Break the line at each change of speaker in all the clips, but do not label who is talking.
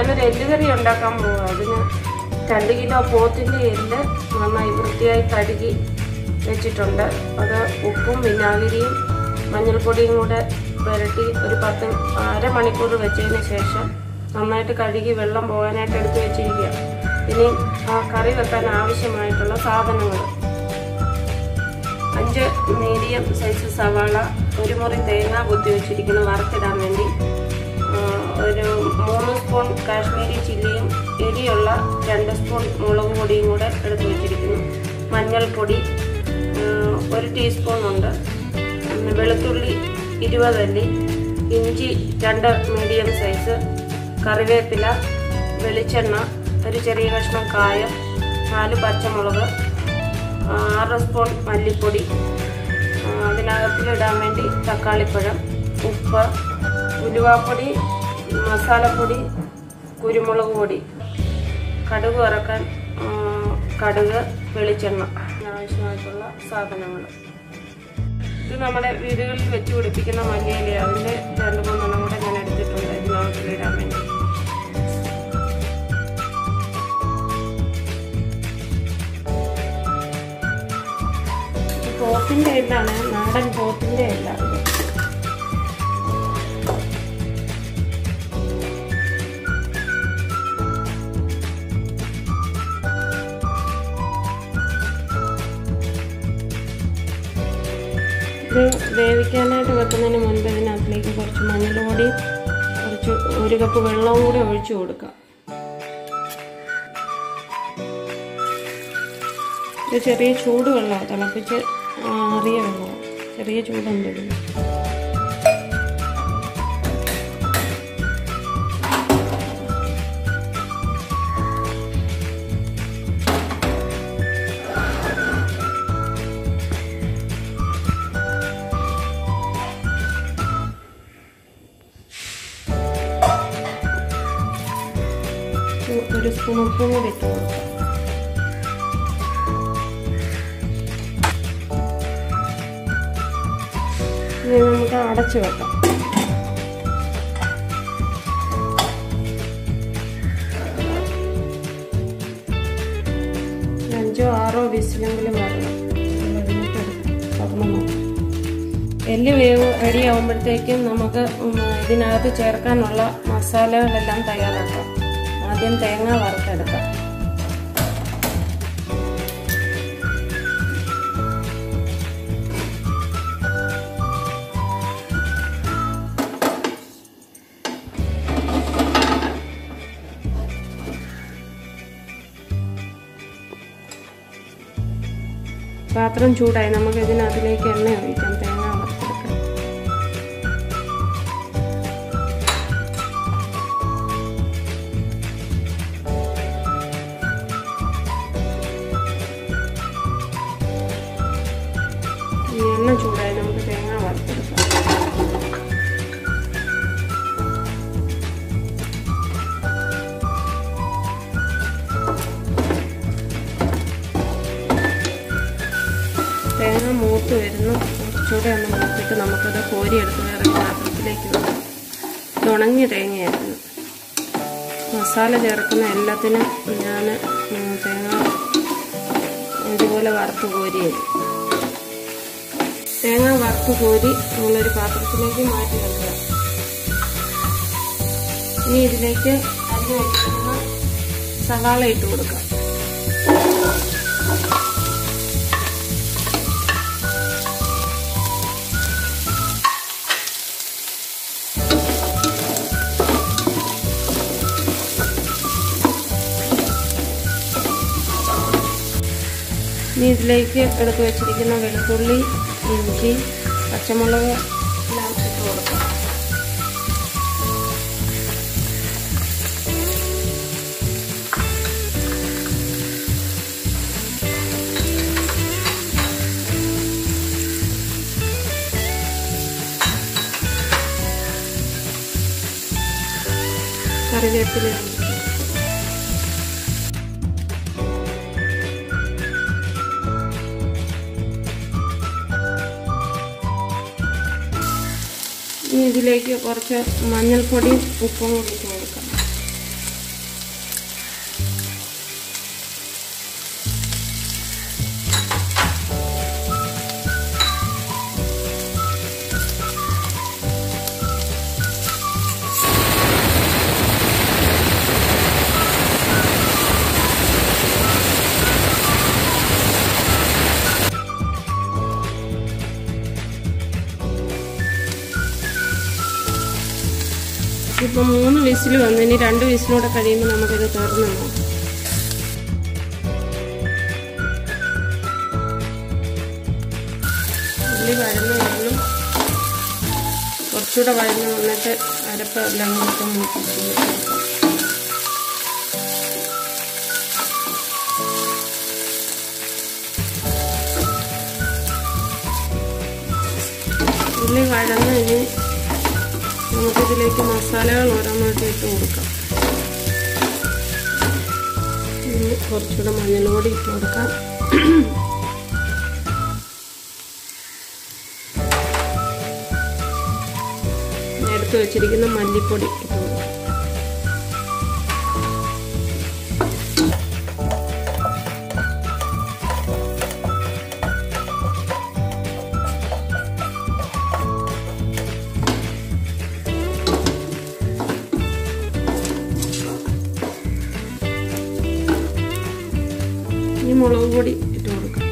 ഞാനൊരു എല്ലുകറി ഉണ്ടാക്കാൻ പോവാം അതിന് രണ്ട് കിലോ പോത്തിൻ്റെ എല്ല് നന്നായി വൃത്തിയായി കഴുകി വെച്ചിട്ടുണ്ട് അത് ഉപ്പും വിനാഗിരിയും മഞ്ഞൾപ്പൊടിയും കൂടെ പുരട്ടി ഒരു പത്ത് അരമണിക്കൂർ വെച്ചതിന് ശേഷം നന്നായിട്ട് കഴുകി വെള്ളം പോകാനായിട്ട് എടുത്ത് വെച്ചിരിക്കുക ഇനി ആ കറി വെക്കാൻ ആവശ്യമായിട്ടുള്ള സാധനങ്ങൾ അഞ്ച് മീഡിയം സൈസ് സവാള ഒരു മുറി തേങ്ങ കുത്തി വെച്ചിരിക്കുന്നു വറുത്തിടാൻ വേണ്ടി ആ, ഒരു മൂന്ന് സ്പൂൺ കാശ്മീരി ചില്ലിയും എരിയുള്ള രണ്ട് സ്പൂൺ മുളക് പൊടിയും കൂടെ എടുത്ത് വെച്ചിരിക്കുന്നു മഞ്ഞൾപ്പൊടി ആ, ഒരു ടീസ്പൂൺ ഉണ്ട് പിന്നെ വെളുത്തുള്ളി ഇരുപതല്ലി ഇഞ്ചി രണ്ട് മീഡിയം സൈസ് കറിവേപ്പില വെളിച്ചെണ്ണ ഒരു ചെറിയ കഷ്ണം കായം നാല് പച്ചമുളക് ആറ് സ്പൂൺ മല്ലിപ്പൊടി ആ, അതിനകത്തിലിടാൻ വേണ്ടി തക്കാളിപ്പഴം ഉപ്പ് ഉലുവാപ്പൊടി മസാലപ്പൊടി കുരുമുളക് പൊടി കടുക് വറക്കാൻ ആ, കടുക് വെളിച്ചെണ്ണ ആവശ്യമായിട്ടുള്ള സാധനങ്ങൾ ഇത് നമ്മുടെ വീടുകളിൽ വെച്ച് പിടിപ്പിക്കുന്ന മല്ലിയില അതിൻ്റെ രണ്ട് മൂന്നെണ്ണം കൂടെ ഞാൻ എടുത്തിട്ടുണ്ട് ഇതിനകത്തിലിടാൻ വേണ്ടി ഇത് പോത്തിന്റെ എല്ലാണ് നാടൻ പോത്തിന്റെ എല്ല ഇത് ഇത് വേവിക്കാനായിട്ട് വെക്കുന്നതിന് മുൻപ് ഇതിനകത്തിലേക്ക് കുറച്ച് മഞ്ഞൾപ്പൊടി കുറച്ച് ഒരു കപ്പ് വെള്ളവും കൂടി ഒഴിച്ചു കൊടുക്കാം ഇത് ചെറിയ ചൂട് വെള്ളമാണ് തിളപ്പിച്ച് ആറിയ വെള്ളമാണ് ചെറിയ ചൂടുണ്ട് ഇതിന് ഒരു സ്പൂൺ ഉപ്പും കൂടി ഇട്ട് കൊടുക്കാം ഇനി നമുക്ക് അടച്ചു വെക്കാം ഒരു അഞ്ചോ ആറോ വിസിലെങ്കിലും വരണം തുറന്നു നോക്കാം എല്ല് വേവ് റെഡി ആകുമ്പോഴത്തേക്കും നമുക്ക് ഉം, ഇതിനകത്ത് ചേർക്കാനുള്ള മസാലകളെല്ലാം തയ്യാറാക്കാം ആദ്യം തേങ്ങ വറുത്തെടുക്കാം പാത്രം ചൂടായി നമുക്ക് ഇതിനകത്തിലേക്ക് എണ്ണ ഒഴിക്കാം തേങ്ങ വറുത്തെടുക്കാം ഈ എണ്ണ ചൂടായി നമുക്ക് തേങ്ങ വറുത്തെടുക്കാം തേങ്ങ മൂത്ത് വരുന്നു കുറച്ചുകൂടെ ഒന്ന് മൂത്തിട്ട് നമുക്കത് കോരിയെടുത്ത് വേറെ പാത്രത്തിലേക്ക് വെക്കാം ഇത് ഉണങ്ങിയ തേങ്ങയായിരുന്നു മസാല ചേർക്കുന്ന എല്ലാത്തിനും ഞാൻ തേങ്ങ ഇതുപോലെ വറുത്ത് കോരിയത് തേങ്ങ വറുത്ത് കോരി നമ്മളൊരു പാത്രത്തിലേക്ക് മാറ്റി വെക്കുക ഇനി ഇതിലേക്ക് അരി വെച്ചിരുന്ന സവാള ഇട്ട് കൊടുക്കാം ഇനി ഇതിലേക്ക് എടുത്ത് വെച്ചിരിക്കുന്ന വെളുത്തുള്ളി ഇഞ്ചി പച്ചമുളക് എല്ലാം ഇട്ട് കൊടുക്കാം കറിവേപ്പില ഇനി ഇതിലേക്ക് കുറച്ച് മഞ്ഞൾപ്പൊടിയും ഉപ്പും കൂടി ഇട്ട് കൊടുക്കാം വിസിൽ വന്നു ഇനി രണ്ട് വിസിലൂടെ കഴിയുമ്പോൾ നമുക്കിത് തുറന്ന് നോക്കാം ഉള്ളി വഴന്ന് വരണം കുറച്ചുകൂടെ വഴന്ന് വന്നിട്ട് അരപ്പ് എല്ലാം കൂടെ മൂപ്പിച്ച് ഉള്ളി വഴന്ന് ഇനി നമുക്കിതിലേക്ക് മസാലകൾ ഓരോന്നായിട്ട് ഇട്ട് കൊടുക്കാം ഇനി കുറച്ചുകൂടെ മഞ്ഞൾ പൊടി ഇട്ട് കൊടുക്കാം എടുത്ത് വെച്ചിരിക്കുന്ന മല്ലിപ്പൊടി ഇട്ട് കൊടുക്കാം ഇനി മുളക് പൊടി ഇട്ട് കൊടുക്കാം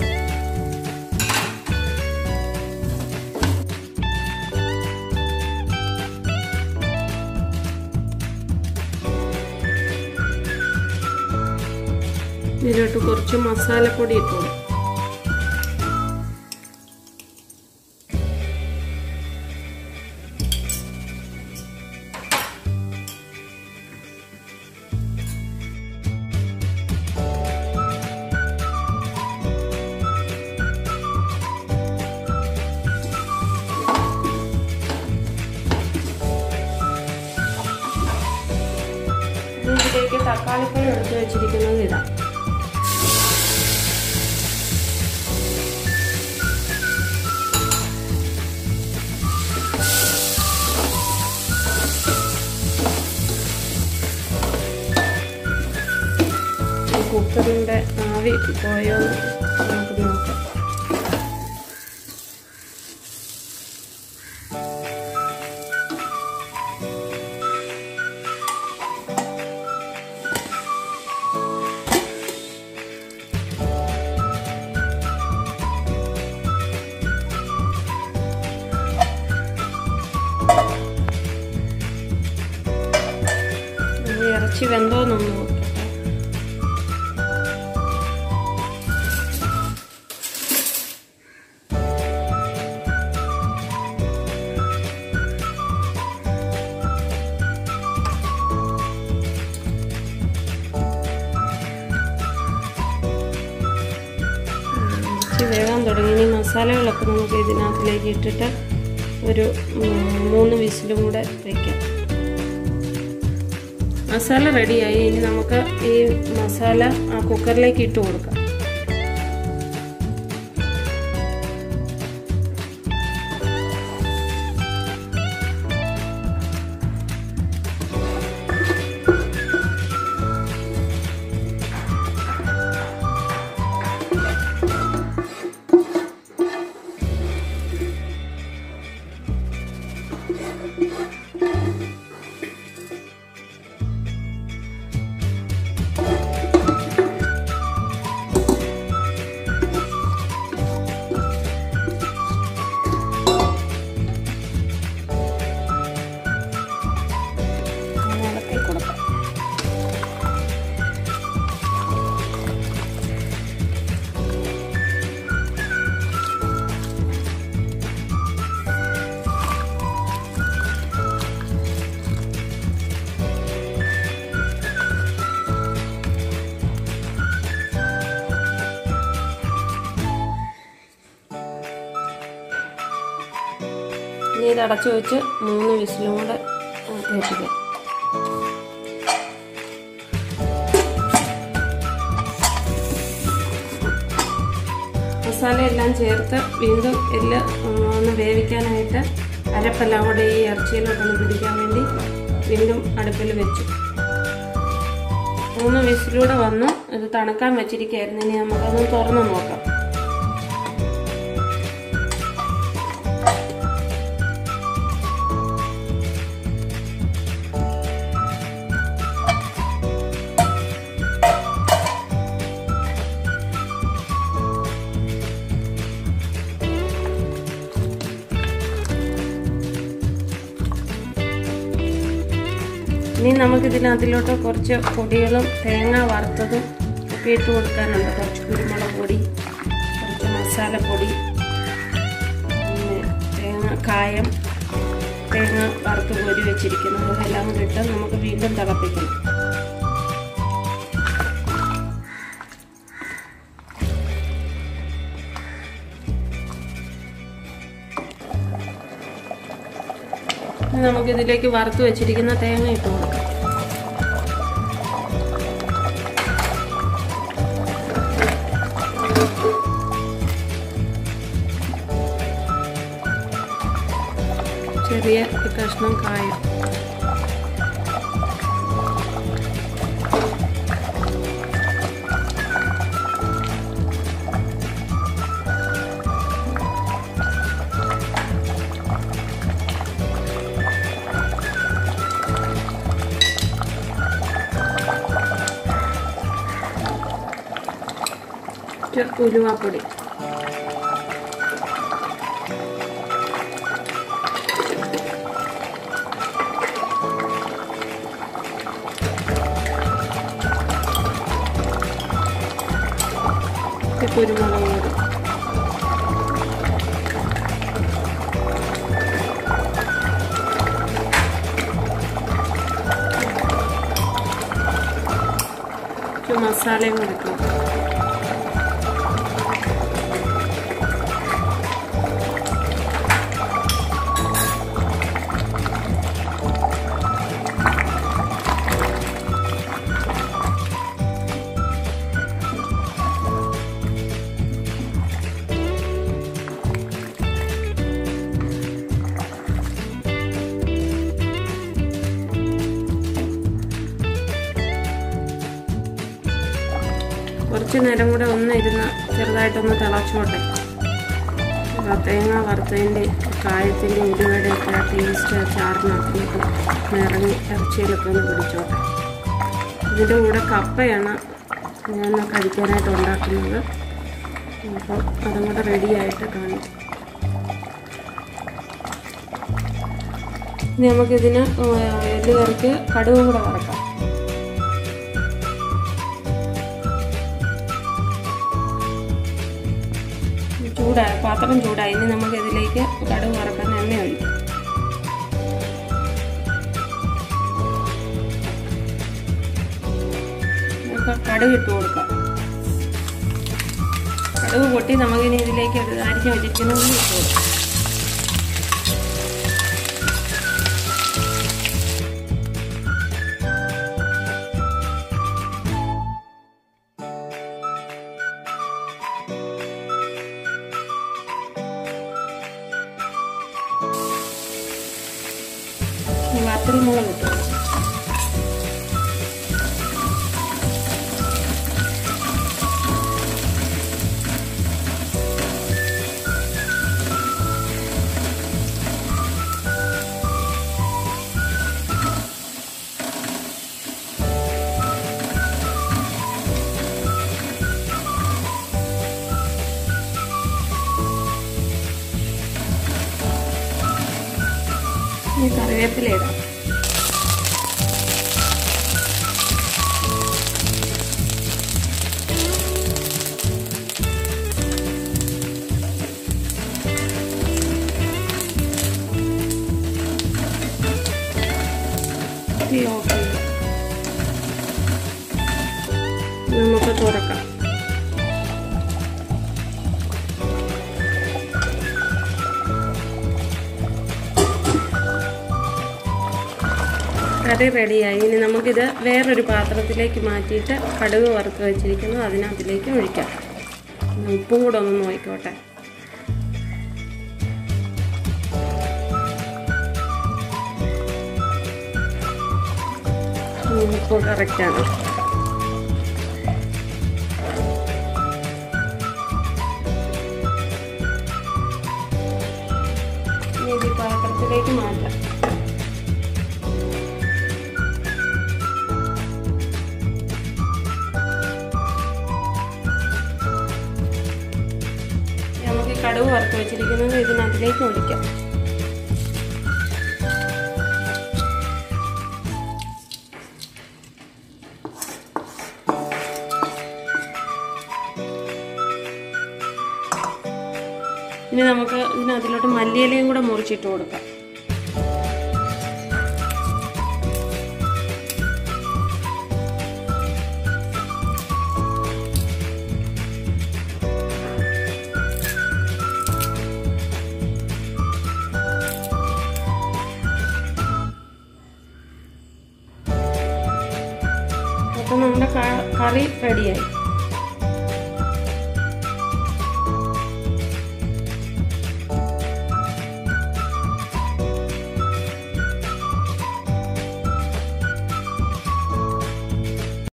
ഇതിലോട്ട് കുറച്ച് മസാലപ്പൊടി ഇട്ട് കൊടുക്കും ഇതിലേക്ക് തക്കാളിപ്പഴം എടുത്ത് വെച്ചിരിക്കുന്നത് ഇടാം ഈ കുക്കറിൻ്റെ ആവി പോയോ എന്ന് നമുക്ക് നോക്കാം ഇനി ഇറച്ചി വെന്തോന്നൊന്ന് നോക്കട്ടെ ഇറച്ചി വേകാൻ തുടങ്ങി ഇനി മസാലകളൊക്കെ നമുക്ക് ഇതിനകത്തിലേക്ക് ഇട്ടിട്ട് ഒരു ഉം, മൂന്ന് വിസിലും കൂടെ വയ്ക്കാം മസാല റെഡിയായി ഇനി നമുക്ക് ഈ മസാല ആ കുക്കറിലേക്ക് ഇട്ട് കൊടുക്കാം അങ്ങനെ ഇളക്കി കൊടുക്കാം ഇനി ഇത് അടച്ചു വെച്ച് മൂന്ന് വിസിലും കൂടെ കേൾപ്പിക്കാം മസാല എല്ലാം ചേർത്ത് വീണ്ടും എല്ലാം ഒന്ന് വേവിക്കാനായിട്ട് അരപ്പെല്ലാം കൂടെ ഈ ഇറച്ചിയിലോട്ടൊന്ന് പിടിക്കാൻ വേണ്ടി വീണ്ടും അടുപ്പിൽ വെച്ചു മൂന്ന് വിസിലൂടെ വന്നു ഇത് തണുക്കാൻ വെച്ചിരിക്കുകയായിരുന്നു ഇനി നമുക്കതൊന്ന് തുറന്ന് നോക്കാം നമുക്ക് ഇതിനകത്തിലോട്ട് കുറച്ച് പൊടികളും തേങ്ങ വറുത്തതും ഒക്കെ ഇട്ട് കൊടുക്കാനുണ്ട് കുറച്ച് കുരുമുളക് പൊടി കുറച്ച് മസാലപ്പൊടി പിന്നെ തേങ്ങ കായം തേങ്ങ വറുത്ത് കോരി വെച്ചിരിക്കുന്നത് അതെല്ലാം കൂടി ഇട്ട് നമുക്ക് വീണ്ടും തിളപ്പിക്കണം ഇനി നമുക്കിതിലേക്ക് വറുത്ത് വെച്ചിരിക്കുന്ന തേങ്ങ ഇട്ട് കൊടുക്കാം ചെറിയ ഒരു കഷ്ണം കായം കുറച്ച് ഉലുവാപ്പൊടി കുരുമുളക് പൊടി കുറച്ച് മസാലയും കൊടുക്കും കുറച്ച് നേരം കൂടെ ഒന്ന് ഇരുന്ന് ചെറുതായിട്ടൊന്ന് തിളച്ചോട്ടെ ആ തേങ്ങ വറുത്തതിൻ്റെ കായത്തിൻ്റെ ഉരുവയുടെ ഒക്കെ ആ ടേസ്റ്റ് ആ ചാറിനകത്തേക്ക് നിറങ്ങി ഇറച്ചിയിലൊക്കെ ഒന്ന് പിടിച്ചോട്ടെ ഇതിൻ്റെ കൂടെ കപ്പയാണ് ഞാൻ കഴിക്കാനായിട്ട് ഉണ്ടാക്കുന്നത് അപ്പോൾ അതും കൂടെ റെഡിയായിട്ട് കാണിക്കും ഇനി നമുക്കിതിന് എല്ല് കറിക്ക് കടുകും കൂടെ വറക്കാം ചൂടായി പാത്രം ചൂടായി ഇനി നമുക്ക് ഇതിലേക്ക് കടുക് വറക്കാൻ എണ്ണ ഒഴിക്കാം നമുക്ക് കടുക് ഇട്ട് കൊടുക്കാം കടുക് പൊട്ടി നമുക്കിനി ഇതിലേക്ക് അരിഞ്ഞ് വെച്ചിരിക്കുന്ന ഉള്ളി ഇട്ട് കൊടുക്കാം വത്തൽ മുളക് ഇട്ടു ഇനി കറിവേപ്പില ഇടാം തീ ഓഫ് ചെയ്യാം നമുക്ക് തുറക്കാം കറി റെഡിയായി ഇനി നമുക്കിത് വേറൊരു പാത്രത്തിലേക്ക് മാറ്റിയിട്ട് കടുക് വറുത്ത് വെച്ചിരിക്കുന്നത് അതിനകത്തിലേക്ക് ഒഴിക്കാം ഉപ്പും കൂടെ ഒന്ന് നോക്കിക്കോട്ടെ ഉപ്പ് കറക്റ്റാണ് ഇനി ഇത് പാത്രത്തിലേക്ക് മാറ്റാം നമുക്ക് കടുവ് വറുത്ത് വെച്ചിരിക്കുന്നത് ഇതിനകത്തിലേക്ക് ഒഴിക്കാം ഇനി നമുക്ക് ഇതിനകത്തിലോട്ട് മല്ലിയിലയും കൂടെ മുറിച്ചിട്ട് കൊടുക്കാം അപ്പം നമ്മുടെ ക- കറി റെഡിയായി